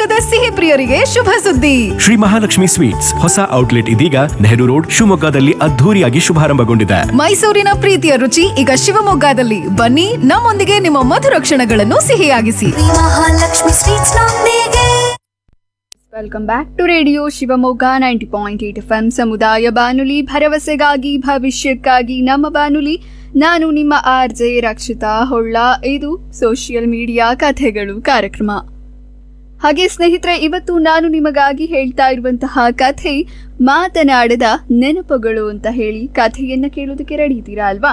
ಶಿವಮೊಗ್ಗದ ಸಿಹಿ ಪ್ರಿಯರಿಗೆ ಶುಭ ಸುದ್ದಿ ಶ್ರೀ ಮಹಾಲಕ್ಷ್ಮಿ ಸ್ವೀಟ್ಸ್ ಹೊಸ ಔಟ್ಲೆಟ್ ಇದೀಗ ನೆಹರು ರೋಡ್ ಶಿವಮೊಗ್ಗದಲ್ಲಿ ಅದ್ಧೂರಿಯಾಗಿ ಶುಭಾರಂಭಗೊಂಡಿದೆ ಮೈಸೂರಿನ ಪ್ರೀತಿಯ ರುಚಿ ಈಗ ಶಿವಮೊಗ್ಗದಲ್ಲಿ ಬನ್ನಿ ನಮ್ಮೊಂದಿಗೆ ನಿಮ್ಮ ಮಧುರ ಕ್ಷಣಗಳನ್ನು ಸಿಹಿಯಾಗಿಸಿ ಮಹಾಲಕ್ಷ್ಮಿ ಸ್ವೀಟ್ಸ್ ನೊಂದಿಗೆ welcome back to radio Shivamogga ninety point eight F M ಸಮುದಾಯ ಬಾನುಲಿ ಭರವಸೆಗಾಗಿ ಭವಿಷ್ಯಕ್ಕಾಗಿ ನಮ್ಮ ಬಾನುಲಿ ನಾನು ನಿಮ್ಮ ಆರ್ ಜೆ ರಕ್ಷಿತಾ ಹೊಳ್ಳ ಇದು ಸೋಷಿಯಲ್ ಮೀಡಿಯಾ ಕಥೆಗಳು ಕಾರ್ಯಕ್ರಮ ಹಾಗೆ ಸ್ನೇಹಿತರೆ ಇವತ್ತು ನಾನು ನಿಮಗಾಗಿ ಹೇಳ್ತಾ ಇರುವಂತಹ ಕಥೆ ಮಾತನಾಡದ ನೆನಪುಗಳು ಅಂತ ಹೇಳಿ ಕಥೆಯನ್ನ ಕೇಳೋದಕ್ಕೆ ರೆಡಿ ಇದ್ದೀರಾ ಅಲ್ವಾ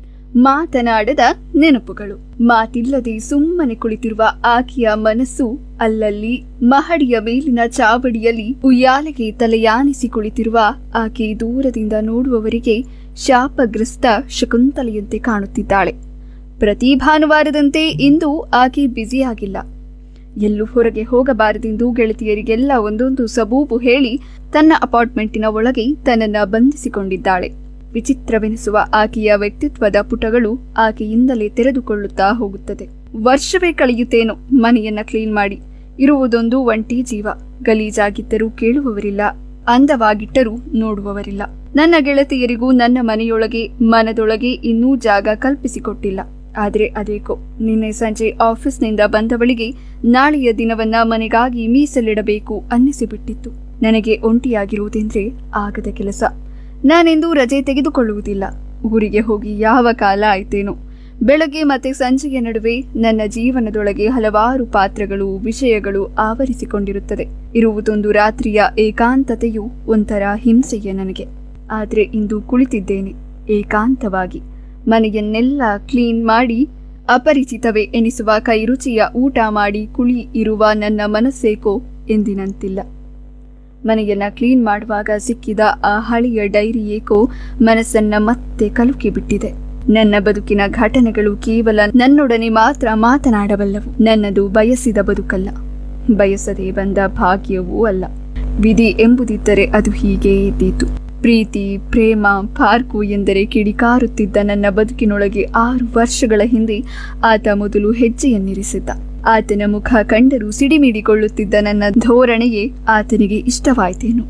ಮಾತನಾಡದ ನೆನಪುಗಳು ಮಾತಿಲ್ಲದೆ ಸುಮ್ಮನೆ ಕುಳಿತಿರುವ ಆಕೆಯ ಮನಸ್ಸು ಅಲ್ಲಲ್ಲಿ ಮಹಡಿಯ ಮೇಲಿನ ಚಾವಡಿಯಲ್ಲಿ ಉಯ್ಯಾಲೆಗೆ ತಲೆಯಾನಿಸಿ ಕುಳಿತಿರುವ ಆಕೆ ದೂರದಿಂದ ನೋಡುವವರಿಗೆ ಶಾಪಗ್ರಸ್ತ ಶಕುಂತಲೆಯಂತೆ ಕಾಣುತ್ತಿದ್ದಾಳೆ ಪ್ರತಿ ಭಾನುವಾರದಂತೆ ಇಂದು ಆಕೆ ಬ್ಯುಸಿಯಾಗಿಲ್ಲ ಎಲ್ಲೂ ಹೊರಗೆ ಹೋಗಬಾರದೆಂದು ಗೆಳತಿಯರಿಗೆಲ್ಲ ಒಂದೊಂದು ಸಬೂಬು ಹೇಳಿ ತನ್ನ ಅಪಾರ್ಟ್ಮೆಂಟಿನ ಒಳಗೆ ತನ್ನನ್ನ ಬಂಧಿಸಿಕೊಂಡಿದ್ದಾಳೆ ವಿಚಿತ್ರವೆನಿಸುವ ಆಕೆಯ ವ್ಯಕ್ತಿತ್ವದ ಪುಟಗಳು ಆಕೆಯಿಂದಲೇ ತೆರೆದುಕೊಳ್ಳುತ್ತಾ ಹೋಗುತ್ತದೆ ವರ್ಷವೇ ಕಳೆಯುತ್ತೇನೋ ಮನೆಯನ್ನ ಕ್ಲೀನ್ ಮಾಡಿ ಇರುವುದೊಂದು ಒಂಟಿ ಜೀವ ಗಲೀಜಾಗಿದ್ದರೂ ಕೇಳುವವರಿಲ್ಲ ಅಂದವಾಗಿಟ್ಟರೂ ನೋಡುವವರಿಲ್ಲ ನನ್ನ ಗೆಳತಿಯರಿಗೂ ನನ್ನ ಮನೆಯೊಳಗೆ ಮನದೊಳಗೆ ಇನ್ನೂ ಜಾಗ ಕಲ್ಪಿಸಿಕೊಟ್ಟಿಲ್ಲ ಆದ್ರೆ ಅದೇಕೋ ನಿನ್ನೆ ಸಂಜೆ ಆಫೀಸ್ನಿಂದ ಬಂದವಳಿಗೆ ನಾಳೆಯ ದಿನವನ್ನ ಮನೆಗಾಗಿ ಮೀಸಲಿಡಬೇಕು ಅನ್ನಿಸಿಬಿಟ್ಟಿತ್ತು ನನಗೆ ಒಂಟಿಯಾಗಿರುವುದೆಂದ್ರೆ ಆಗದ ಕೆಲಸ ನಾನೆಂದೂ ರಜೆ ತೆಗೆದುಕೊಳ್ಳುವುದಿಲ್ಲ ಊರಿಗೆ ಹೋಗಿ ಯಾವ ಕಾಲ ಆಯ್ತೇನೋ ಬೆಳಗ್ಗೆ ಮತ್ತೆ ಸಂಜೆಯ ನಡುವೆ ನನ್ನ ಜೀವನದೊಳಗೆ ಹಲವಾರು ಪಾತ್ರಗಳು ವಿಷಯಗಳು ಆವರಿಸಿಕೊಂಡಿರುತ್ತದೆ ಇರುವುದೊಂದು ರಾತ್ರಿಯ ಏಕಾಂತತೆಯು ಒಂಥರ ಹಿಂಸೆಯೇ ನನಗೆ ಆದ್ರೆ ಇಂದು ಕುಳಿತಿದ್ದೇನೆ ಏಕಾಂತವಾಗಿ ಮನೆಯನ್ನೆಲ್ಲ ಕ್ಲೀನ್ ಮಾಡಿ ಅಪರಿಚಿತವೇ ಎನಿಸುವ ಕೈರುಚಿಯ ಊಟ ಮಾಡಿ ಕುಳಿ ಇರುವ ನನ್ನ ಮನಸ್ಸೇಕೋ ಎಂದಿನಂತಿಲ್ಲ ಮನೆಯನ್ನ ಕ್ಲೀನ್ ಮಾಡುವಾಗ ಸಿಕ್ಕಿದ ಆ ಹಳೆಯ ಡೈರಿ ಏಕೋ ಮನಸ್ಸನ್ನ ಮತ್ತೆ ಕಲುಕಿ ಬಿಟ್ಟಿದೆ ನನ್ನ ಬದುಕಿನ ಘಟನೆಗಳು ಕೇವಲ ನನ್ನೊಡನೆ ಮಾತ್ರ ಮಾತನಾಡಬಲ್ಲವು ನನ್ನದು ಬಯಸಿದ ಬದುಕಲ್ಲ ಬಯಸದೆ ಬಂದ ಭಾಗ್ಯವೂ ಅಲ್ಲ ವಿಧಿ ಎಂಬುದಿದ್ದರೆ ಅದು ಹೀಗೇ ಇದ್ದೀತು ಪ್ರೀತಿ ಪ್ರೇಮ ಪಾರ್ಕು ಎಂದರೆ ಕಿಡಿಕಾರುತ್ತಿದ್ದ ನನ್ನ ಬದುಕಿನೊಳಗೆ ಆರು ವರ್ಷಗಳ ಹಿಂದೆ ಆತ ಮೊದಲು ಹೆಜ್ಜೆಯನ್ನಿರಿಸಿದ್ದ ಆತನ ಮುಖ ಕಂಡರೂ ಸಿಡಿಮಿಡಿಕೊಳ್ಳುತ್ತಿದ್ದ ನನ್ನ ಧೋರಣೆಯೇ ಆತನಿಗೆ ಇಷ್ಟವಾಯ್ತೇನು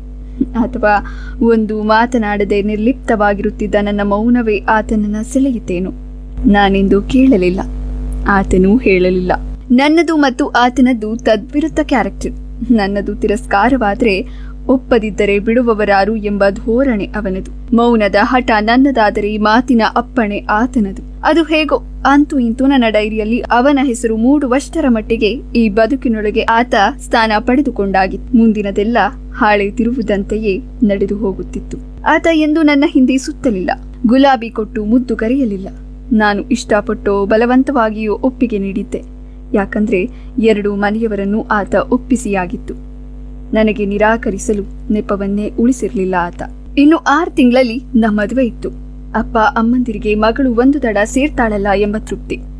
ಅಥವಾ ಒಂದು ಮಾತನಾಡದೆ ನಿರ್ಲಿಪ್ತವಾಗಿರುತ್ತಿದ್ದ ನನ್ನ ಮೌನವೇ ಆತನನ್ನ ಸೆಳೆಯಿತೇನು ನಾನೆಂದು ಕೇಳಲಿಲ್ಲ ಆತನೂ ಹೇಳಲಿಲ್ಲ ನನ್ನದು ಮತ್ತು ಆತನದ್ದು ತದ್ವಿರುದ್ಧ ಕ್ಯಾರೆಕ್ಟರ್ ನನ್ನದು ತಿರಸ್ಕಾರವಾದ್ರೆ ಒಪ್ಪದಿದ್ದರೆ ಬಿಡುವವರಾರು ಎಂಬ ಧೋರಣೆ ಅವನದು ಮೌನದ ಹಠ ನನ್ನದಾದರೆ ಮಾತಿನ ಅಪ್ಪಣೆ ಆತನದು ಅದು ಹೇಗೋ ಅಂತೂ ಇಂತೂ ನನ್ನ ಡೈರಿಯಲ್ಲಿ ಅವನ ಹೆಸರು ಮೂಡುವಷ್ಟರ ಮಟ್ಟಿಗೆ ಈ ಬದುಕಿನೊಳಗೆ ಆತ ಸ್ಥಾನ ಪಡೆದುಕೊಂಡಾಗಿತ್ತು ಮುಂದಿನದೆಲ್ಲ ಹಾಳೆ ತಿರುವುದಂತೆಯೇ ನಡೆದು ಹೋಗುತ್ತಿತ್ತು ಆತ ಎಂದು ನನ್ನ ಹಿಂದೆ ಸುತ್ತಲಿಲ್ಲ ಗುಲಾಬಿ ಕೊಟ್ಟು ಮುದ್ದು ಕರೆಯಲಿಲ್ಲ ನಾನು ಇಷ್ಟಪಟ್ಟೋ ಬಲವಂತವಾಗಿಯೋ ಒಪ್ಪಿಗೆ ನೀಡಿದ್ದೆ ಯಾಕಂದ್ರೆ ಎರಡು ಮನೆಯವರನ್ನು ಆತ ಒಪ್ಪಿಸಿಯಾಗಿತ್ತು ನನಗೆ ನಿರಾಕರಿಸಲು ನೆಪವನ್ನೇ ಉಳಿಸಿರ್ಲಿಲ್ಲ ಆತ ಇನ್ನು ಆರು ತಿಂಗಳಲ್ಲಿ ನಮ್ಮ ಮದುವೆ ಇತ್ತು ಅಪ್ಪ ಅಮ್ಮಂದಿರಿಗೆ ಮಗಳು ಒಂದು ದಡ ಸೇರ್ತಾಳಲ್ಲ ಎಂಬ ತೃಪ್ತಿ